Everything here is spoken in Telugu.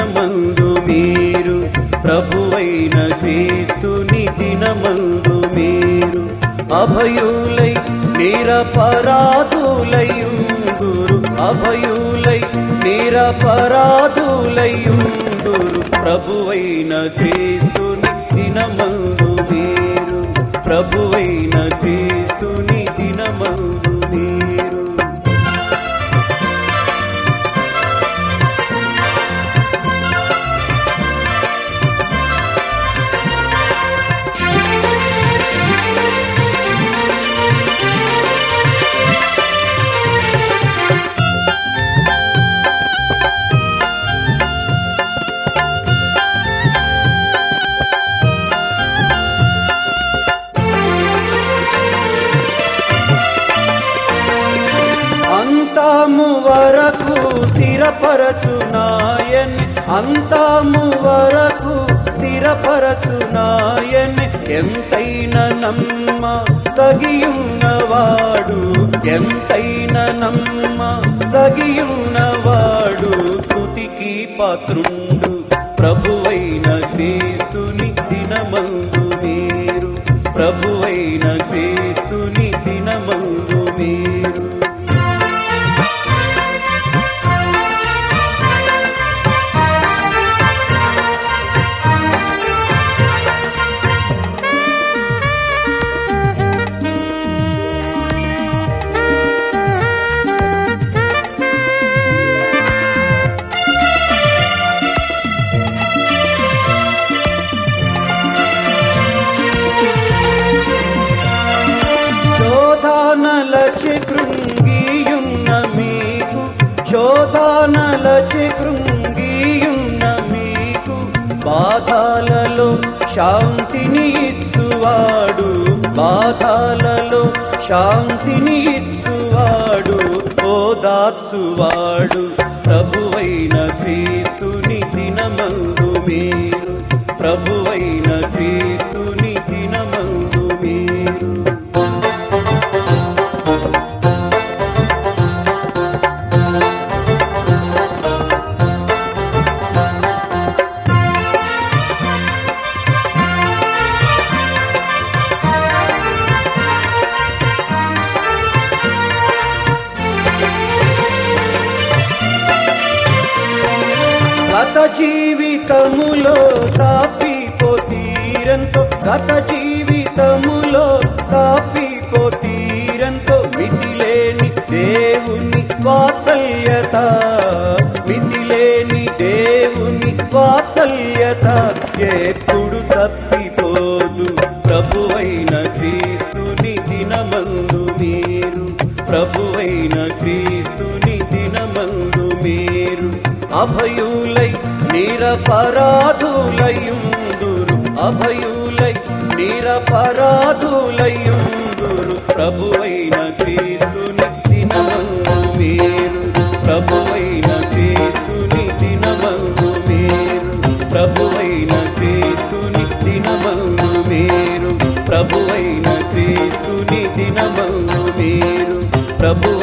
దినమందు మీరు ప్రభువైన క్రీస్తుని దినమందు మీరు అభయులై నిరపరాధులయుందురు అభయులై నిరపరాధులయుందురు ప్రభువైన క్రీస్తుని దినమందు మీరు ప్రభువైన క్రీస్తుని దినమందు మీరు అంతాము వరకు స్థిరపరచునాయన్ అంతాము వరకు స్థిరపరచునాయన్ ఎంతైన నమ్మ తగియున్నవాడు ఎంతైన నమ్మ తగియున్నవాడు స్తుతికి పాత్రుండు ప్రభువైన క్రీస్తుని దినమందు మీరు ప్రభువైన క్రీస్తుని దినమందు మీరు శోధానలచి కృంగియున్న మీకు శోధానలచి కృంగియున్న మీకు బాధాలలో శాంతిని ఇచ్చువాడు బాధాలలో శాంతిని ఇచ్చువాడు ఓదార్చువాడు ప్రభువైన క్రీస్తుని దినమందు మీరు ప్రభువైన క్రీస్తుని దినమందు మీరు గత జీవితములో తాపిపోతీరంతో గత జీవితములో తాపిపోతీరంతో మితిలేని దేవుని వాత్సల్యత మితిలేని దేవుని వాత్సల్యత ఎప్పుడు తప్పిపోదు ప్రభువైన క్రీస్తుని దినమందు మీరు ప్రభువైన క్రీస్తుని దినమందు మీరు అభయులై నిరపరాధులయుందురు అభయులై నిరపరాధులయుందురు ప్రభువైన క్రీస్తుని దినమందు మీరు ప్రభువైన క్రీస్తుని దినమందు మీరు ప్రభువైన క్రీస్తుని దినమందు మీరు ప్రభువైన క్రీస్తుని దినమందు మీరు ప్రభువైన